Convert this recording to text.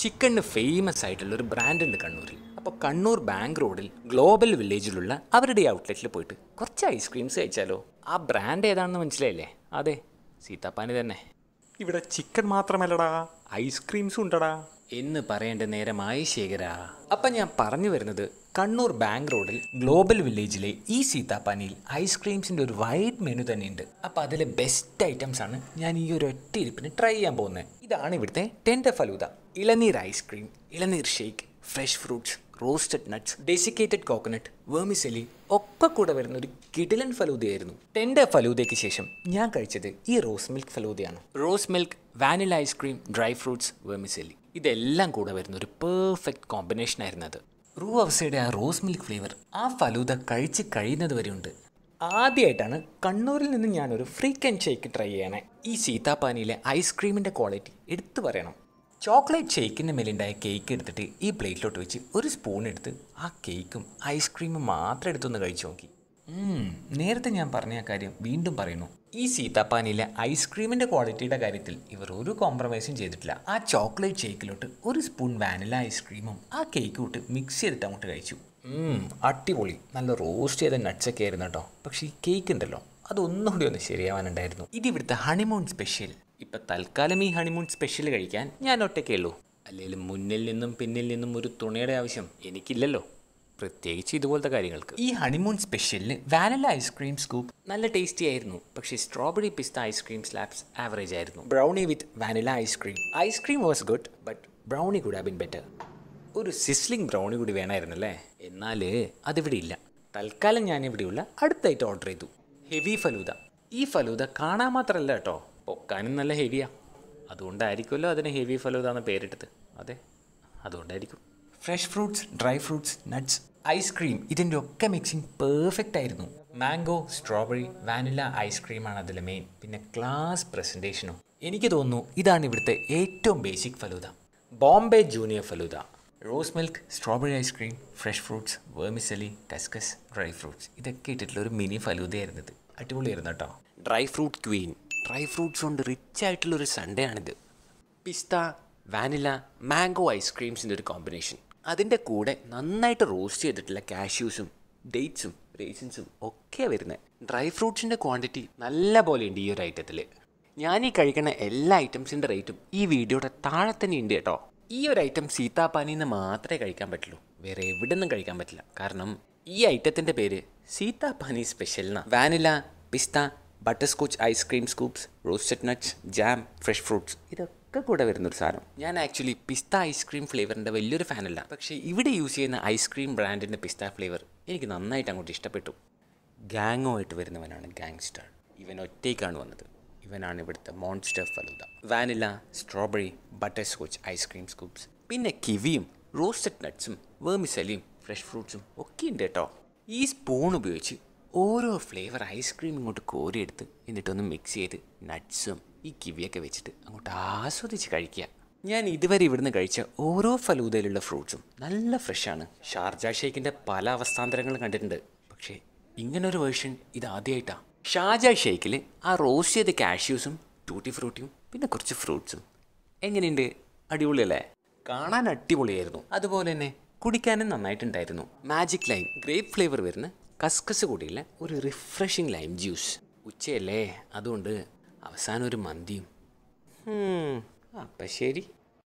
ചിക്കണിന് famous ആയിട്ടുള്ള ഒരു brand ഉണ്ട് കണ്ണൂരിൽ അപ്പോൾ കണ്ണൂർ ബാങ്ക് റോഡിൽ ഗ്ലോബൽ വില്ലേജിലുള്ള അവരുടെ ഔട്ട്ലെറ്റിൽ പോയിട്ട് കുറച്ച് ഐസ്ക്രീംസ് കഴിച്ചാലോ ആ ബ്രാൻഡ് ഏതാണെന്ന് മനസ്സിലായില്ലേ അതെ സീതാപ്പാനി തന്നെ ഇവിടെ ചിക്കൻ മാത്രമല്ലടാ ഐസ്ക്രീംസും ഉണ്ടടാ എന്ന് പറയേണ്ട നേരമായി ശേഖര അപ്പം ഞാൻ പറഞ്ഞു വരുന്നത് കണ്ണൂർ ബാങ്ക് റോഡിൽ ഗ്ലോബൽ വില്ലേജിലെ ഈ സീതാപ്പാനിയിൽ ഐസ്ക്രീംസിൻ്റെ ഒരു വൈഡ് മെനു തന്നെയുണ്ട് അപ്പോൾ അതിലെ ബെസ്റ്റ് ഐറ്റംസ് ആണ് ഞാൻ ഈ ഒരു ഒറ്റ ഇരിപ്പിന് ട്രൈ ചെയ്യാൻ പോകുന്നത് ഇതാണ് ഇവിടുത്തെ ടെൻഡർ ഫലൂദ ഇളനീർ ഐസ്ക്രീം ഇളനീർ shake fresh fruits roasted nuts desiccated coconut vermicelli ഒക്കെ കൂടെ വരുന്ന ഒരു കിടിലൻ ഫലൂദയായിരുന്നു ടെൻഡർ ഫലൂദയ്ക്ക് ശേഷം ഞാൻ കഴിച്ചത് ഈ റോസ് മിൽക്ക് ഫലൂദയാണ് rose milk vanilla ice cream dry fruits vermicelli ഇതെല്ലാം കൂടെ വരുന്ന ഒരു പെർഫെക്റ്റ് കോമ്പിനേഷൻ ആയിരുന്നു അത് റൂ അവസയുടെ ആ റോസ് മിൽക്ക് ഫ്ലേവർ ആ ഫലൂദ കഴിച്ച് കഴിയുന്നത് വരെ ഉണ്ട് ആദ്യമായിട്ടാണ് കണ്ണൂരിൽ നിന്ന് ഞാനൊരു ഫ്രീക്കൻഡ് ഷേക്ക് ട്രൈ ചെയ്യണേ ഈ സീതാപ്പാനിയിലെ ഐസ്ക്രീമിൻ്റെ ക്വാളിറ്റി എടുത്തു പറയണം ചോക്ലേറ്റ് ഷേക്കിൻ്റെ മേലുണ്ടായ കേക്ക് എടുത്തിട്ട് ഈ പ്ലേറ്റിലോട്ട് വെച്ച് ഒരു സ്പൂൺ എടുത്ത് ആ കേക്കും ഐസ്ക്രീമും മാത്രം എടുത്തൊന്ന് കഴിച്ചു നോക്കി ഉം, നേരത്തെ ഞാൻ പറഞ്ഞ ആ കാര്യം വീണ്ടും പറയുന്നു ഈ സീതാപ്പാനിയിലെ ഐസ്ക്രീമിൻ്റെ ക്വാളിറ്റിയുടെ കാര്യത്തിൽ ഇവർ ഒരു കോംപ്രമൈസും ചെയ്തിട്ടില്ല ആ ചോക്ലേറ്റ് ഷേക്കിലോട്ട് ഒരു സ്പൂൺ വാനില ഐസ്ക്രീമും ആ കേക്ക് ഇട്ട് മിക്സ് ചെയ്തിട്ട് അങ്ങോട്ട് കഴിച്ചു ഉം, അടിപൊളി നല്ല റോസ്റ്റ് ചെയ്ത നട്ട്സൊക്കെ ആയിരുന്നു കേട്ടോ പക്ഷേ ഈ കേക്ക് ഉണ്ടല്ലോ അതൊന്നുകൂടി ഒന്ന് ശരിയാവാനുണ്ടായിരുന്നു ഇത് ഇവിടുത്തെ ഹണിമൂൺ സ്പെഷ്യൽ ഇപ്പൊ തൽക്കാലം ഈ ഹണിമൂൺ സ്പെഷ്യൽ കഴിക്കാൻ ഞാൻ ഒറ്റയ്ക്കേ ഉള്ളൂ അല്ലെങ്കിൽ മുന്നിൽ നിന്നും പിന്നിൽ നിന്നും ഒരു തുണയുടെ ആവശ്യം എനിക്കില്ലല്ലോ പ്രത്യേകിച്ച് ഇതുപോലത്തെ കാര്യങ്ങൾക്ക് ഈ ഹണിമൂൺ സ്പെഷ്യലിന് വാനില ഐസ്ക്രീം സ്കൂപ്പ് നല്ല ടേസ്റ്റി ആയിരുന്നു പക്ഷേ സ്ട്രോബെറി പിസ്ത ഐസ്ക്രീം സ്ലാബ്സ് ആവറേജ് ആയിരുന്നു brownie with vanilla ice cream ice cream was good but brownie could have been better ഒരു സിസ്ലിംഗ് ബ്രൗണി കൂടി വേണമായിരുന്നല്ലേ എന്നാൽ അതിവിടെ ഇല്ല തൽക്കാലം ഞാൻ ഇവിടെയുള്ള അടുത്തായിട്ട് ഓർഡർ ചെയ്തു ഹെവി ഫലൂദ ഈ ഫലൂദ കാണാൻ മാത്രമല്ല കേട്ടോ പൊക്കാനും നല്ല ഹെവിയാ അതുകൊണ്ടായിരിക്കുമല്ലോ അതിന് ഹെവി ഫലൂദ എന്ന് പേരിട്ടത് അതെ അതുകൊണ്ടായിരിക്കും fresh fruits dry fruits nuts ice cream ഇതിൻ്റെ ഒക്കെ മിക്സിങ് പെർഫെക്റ്റ് ആയിരുന്നു മാംഗോ സ്ട്രോബെറി വാനില ഐസ്ക്രീമാണ് അതിൽ മെയിൻ പിന്നെ ക്ലാസ് പ്രസൻറ്റേഷനും എനിക്ക് തോന്നുന്നു ഇതാണ് ഇവിടുത്തെ ഏറ്റവും basic falooda Bombay junior falooda rose milk strawberry ice cream fresh fruits vermicelli കസ്കസ് ഡ്രൈ ഫ്രൂട്ട്സ് ഇതൊക്കെ ഇട്ടിട്ടുള്ള ഒരു മിനി ഫലൂദയായിരുന്നു ഇത് അടിപൊളിയായിരുന്നു കേട്ടോ dry fruit queen dry fruits കൊണ്ട് റിച്ച് ആയിട്ടുള്ളൊരു സൺഡേ ആണിത് പിസ്ത വാനില മാംഗോ ഐസ്ക്രീംസിൻ്റെ ഒരു കോമ്പിനേഷൻ അതിൻ്റെ കൂടെ നന്നായിട്ട് റോസ്റ്റ് ചെയ്തിട്ടുള്ള കാഷ്യൂസും ഡേറ്റ്സും റേസിൻസും ഒക്കെ വരുന്നത് ഡ്രൈ ഫ്രൂട്ട്സിൻ്റെ ക്വാണ്ടിറ്റി നല്ല പോലെ ഉണ്ട് ഈ ഒരു ഐറ്റത്തിൽ ഞാൻ ഈ കഴിക്കുന്ന എല്ലാ ഐറ്റംസിൻ്റെ റേറ്റും ഈ വീഡിയോയുടെ താഴെ തന്നെ ഉണ്ട് കേട്ടോ ഈ ഒരു ഐറ്റം സീതാപ്പാനിന്ന് മാത്രമേ കഴിക്കാൻ പറ്റുള്ളൂ വേറെ എവിടെ നിന്നും കഴിക്കാൻ പറ്റില്ല കാരണം ഈ ഐറ്റത്തിൻ്റെ പേര് സീതാപ്പാനി സ്പെഷ്യൽ എന്നാ വാനില പിസ്ത butterscotch ice cream scoops roasted nuts jam fresh fruits ഇതൊക്കെ കൂടെ വരുന്നൊരു സാധനം ഞാൻ ആക്ച്വലി പിസ്ത ഐസ്ക്രീം ഫ്ലേവറിൻ്റെ വലിയൊരു ഫാനല്ല പക്ഷേ ഇവിടെ യൂസ് ചെയ്യുന്ന ഐസ്ക്രീം ബ്രാൻഡിൻ്റെ പിസ്ത ഫ്ലേവർ എനിക്ക് നന്നായിട്ട് അങ്ങോട്ട് ഇഷ്ടപ്പെട്ടു ഗാങ്ങോ ആയിട്ട് വരുന്നവനാണ് ഗാങ്സ്റ്റർ ഇവൻ ഒറ്റയ്ക്കാണ് വന്നത് ഇവനാണ് ഇവിടുത്തെ monster falooda vanilla strawberry butterscotch ice cream scoops പിന്നെ കിവിയും റോസ്റ്റഡ് നട്ട്സും വേമിസലിയും ഫ്രഷ് ഫ്രൂട്ട്സും ഒക്കെ ഉണ്ട് കേട്ടോ ഈ സ്പൂൺ ഉപയോഗിച്ച് ഓരോ ഫ്ലേവർ ഐസ്ക്രീം ഇങ്ങോട്ട് കോരിയെടുത്ത് എന്നിട്ടൊന്ന് മിക്സ് ചെയ്ത് നട്ട്സും ഈ കിവിയൊക്കെ വെച്ചിട്ട് അങ്ങോട്ട് ആസ്വദിച്ച് കഴിക്കുക ഞാൻ ഇതുവരെ ഇവിടുന്ന് കഴിച്ച ഓരോ ഫലൂദയിലുള്ള ഫ്രൂട്ട്സും നല്ല ഫ്രഷാണ് ഷാർജ ഷേക്കിൻ്റെ പല അവസ്ഥാന്തരങ്ങളും കണ്ടിട്ടുണ്ട് പക്ഷേ ഇങ്ങനൊരു വേർഷൻ ഇത് ആദ്യമായിട്ടാണ് ഷാജ ഷേക്കിൽ ആ റോസ്റ്റ് ചെയ്ത കാഷ്യൂസും ടൂട്ടി ഫ്രൂട്ടിയും പിന്നെ കുറച്ച് ഫ്രൂട്ട്സും എങ്ങനെയുണ്ട് അടിപൊളിയല്ലേ കാണാൻ അടിപൊളിയായിരുന്നു അതുപോലെ തന്നെ കുടിക്കാനും നന്നായിട്ടുണ്ടായിരുന്നു മാജിക് ലൈം ഗ്രേപ്പ് ഫ്ലേവർ വരുന്ന കസ്കസ് കൂടിയുള്ള ഒരു റിഫ്രഷിംഗ് ലൈം ജ്യൂസ് ഉച്ചയല്ലേ അതുകൊണ്ട് അവസാനം ഒരു മന്തിയും ഉം, അപ്പം ശരി